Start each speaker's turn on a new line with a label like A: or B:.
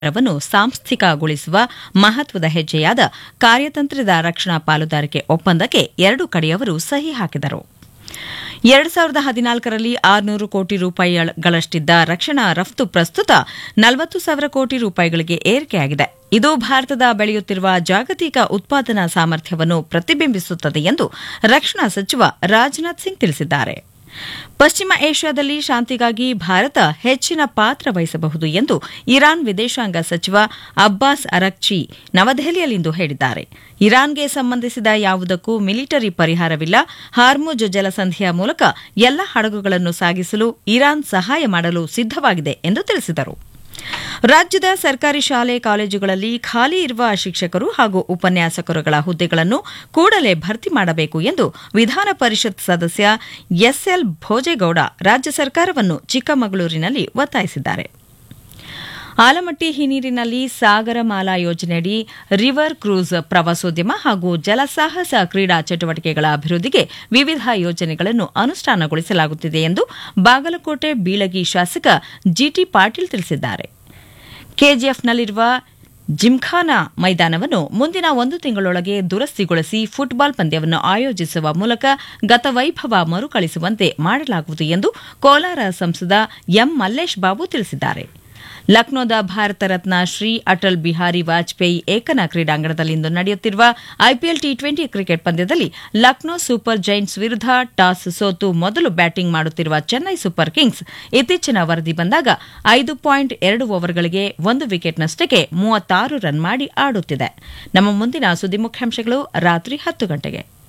A: ವನ್ನು ಸಾಂಸ್ಥಿಕಗೊಳಿಸುವ ಮಹತ್ವದ ಹೆಜ್ಜೆಯಾದ ಕಾರ್ಯತಂತ್ರದ ರಕ್ಷಣಾ ಪಾಲುದಾರಿಕೆ ಒಪ್ಪಂದಕ್ಕೆ ಎರಡು ಕಡೆಯವರು ಸಹಿ ಹಾಕಿದರು ಎರಡು ಸಾವಿರದ ಹದಿನಾಲ್ಕರಲ್ಲಿ ಆರುನೂರು ಕೋಟಿ ರೂಪಾಯಿಗಳಷ್ಟಿದ್ದ ರಕ್ಷಣಾ ರಫ್ತು ಪ್ರಸ್ತುತ ನಲವತ್ತು ಸಾವಿರ ಕೋಟಿ ರೂಪಾಯಿಗಳಿಗೆ ಏರಿಕೆಯಾಗಿದೆ ಇದು ಭಾರತದ ಬೆಳೆಯುತ್ತಿರುವ ಜಾಗತಿಕ ಉತ್ಪಾದನಾ ಸಾಮರ್ಥ್ಯವನ್ನು ಪ್ರತಿಬಿಂಬಿಸುತ್ತದೆ ಎಂದು ರಕ್ಷಣಾ ಸಚಿವ ರಾಜನಾಥ್ ಸಿಂಗ್ ತಿಳಿಸಿದ್ದಾರೆ ಪಶ್ಚಿಮ ಏಷ್ಯಾದಲ್ಲಿ ಶಾಂತಿಗಾಗಿ ಭಾರತ ಹೆಚ್ಚಿನ ಪಾತ್ರ ವಹಿಸಬಹುದು ಎಂದು ಇರಾನ್ ವಿದೇಶಾಂಗ ಸಚಿವ ಅಬ್ಬಾಸ್ ಅರಕ್ಚಿ ನವದೆಹಲಿಯಲ್ಲಿಂದು ಹೇಳಿದ್ದಾರೆ ಇರಾನ್ಗೆ ಸಂಬಂಧಿಸಿದ ಯಾವುದಕ್ಕೂ ಮಿಲಿಟರಿ ಪರಿಹಾರವಿಲ್ಲ ಹಾರ್ಮುಜ್ ಜಲಸಂಧಿಯ ಮೂಲಕ ಎಲ್ಲ ಹಡಗುಗಳನ್ನು ಸಾಗಿಸಲು ಇರಾನ್ ಸಹಾಯ ಮಾಡಲು ಸಿದ್ದವಾಗಿದೆ ಎಂದು ತಿಳಿಸಿದರು ರಾಜ್ಯದ ಸರ್ಕಾರಿ ಶಾಲೆ ಕಾಲೇಜುಗಳಲ್ಲಿ ಖಾಲಿ ಇರುವ ಶಿಕ್ಷಕರು ಹಾಗೂ ಉಪನ್ಯಾಸಕರುಗಳ ಹುದ್ದೆಗಳನ್ನು ಕೂಡಲೇ ಭರ್ತಿ ಮಾಡಬೇಕು ಎಂದು ವಿಧಾನ ಪರಿಷತ್ ಸದಸ್ಯ ಎಸ್ಎಲ್ ಭೋಜೇಗೌಡ ರಾಜ್ಯ ಸರ್ಕಾರವನ್ನು ಚಿಕ್ಕಮಗಳೂರಿನಲ್ಲಿ ಒತ್ತಾಯಿಸಿದ್ದಾರೆ ಆಲಮಟ್ಟಿ ಹಿನ್ನೀರಿನಲ್ಲಿ ಸಾಗರಮಾಲಾ ಯೋಜನೆಯಡಿ ರಿವರ್ ಕ್ರೂಸ್ ಪ್ರವಾಸೋದ್ಯಮ ಹಾಗೂ ಜಲಸಾಹಸ ಕ್ರೀಡಾ ಚಟುವಟಿಕೆಗಳ ಅಭಿವೃದ್ಧಿಗೆ ವಿವಿಧ ಯೋಜನೆಗಳನ್ನು ಅನುಷ್ಠಾನಗೊಳಿಸಲಾಗುತ್ತಿದೆ ಎಂದು ಬಾಗಲಕೋಟೆ ಬೀಳಗಿ ಶಾಸಕ ಜಿಟಿ ಪಾಟೀಲ್ ತಿಳಿಸಿದ್ದಾರೆ ಕೆಜಿಎಫ್ನಲ್ಲಿರುವ ಜಿಮ್ಖಾನಾ ಮೈದಾನವನ್ನು ಮುಂದಿನ ಒಂದು ತಿಂಗಳೊಳಗೆ ದುರಸ್ತಿಗೊಳಿಸಿ ಫುಟ್ಬಾಲ್ ಪಂದ್ಯವನ್ನು ಆಯೋಜಿಸುವ ಮೂಲಕ ಗತವೈಭವ ಮರುಕಳಿಸುವಂತೆ ಮಾಡಲಾಗುವುದು ಎಂದು ಕೋಲಾರ ಸಂಸದ ಎಂ ಮಲ್ಲೇಶ್ ಬಾಬು ತಿಳಿಸಿದ್ದಾರೆ ಲಕ್ನೋದ ಭಾರತ ರತ್ನ ಶ್ರೀ ಅಟಲ್ ಬಿಹಾರಿ ವಾಜಪೇಯಿ ಏಕನಾ ಕ್ರೀಡಾಂಗಣದಲ್ಲಿಂದು ನಡೆಯುತ್ತಿರುವ ಐಪಿಎಲ್ ಟಿ ಟ್ವೆಂಟಿ ಕ್ರಿಕೆಟ್ ಪಂದ್ಯದಲ್ಲಿ ಲಕ್ನೋ ಸೂಪರ್ ಜೈಂಟ್ಸ್ ವಿರುದ್ಧ ಟಾಸ್ ಸೋತು ಮೊದಲು ಬ್ಯಾಟಿಂಗ್ ಮಾಡುತ್ತಿರುವ ಚೆನ್ನೈ ಸೂಪರ್ ಕಿಂಗ್ಸ್ ಇತ್ತೀಚಿನ ವರದಿ ಬಂದಾಗ ಐದು ಪಾಯಿಂಟ್ ಎರಡು ಓವರ್ಗಳಿಗೆ ಒಂದು ವಿಕೆಟ್ನಷ್ಟಕ್ಕೆ ಮೂವತ್ತಾರು ರನ್ ಮಾಡಿ ಆಡುತ್ತಿದೆ ನಮ್ಮ ಮುಂದಿನ ಸುದ್ದಿ ಮುಖ್ಯಾಂಶಗಳು ರಾತ್ರಿ ಹತ್ತು ಗಂಟೆಗೆ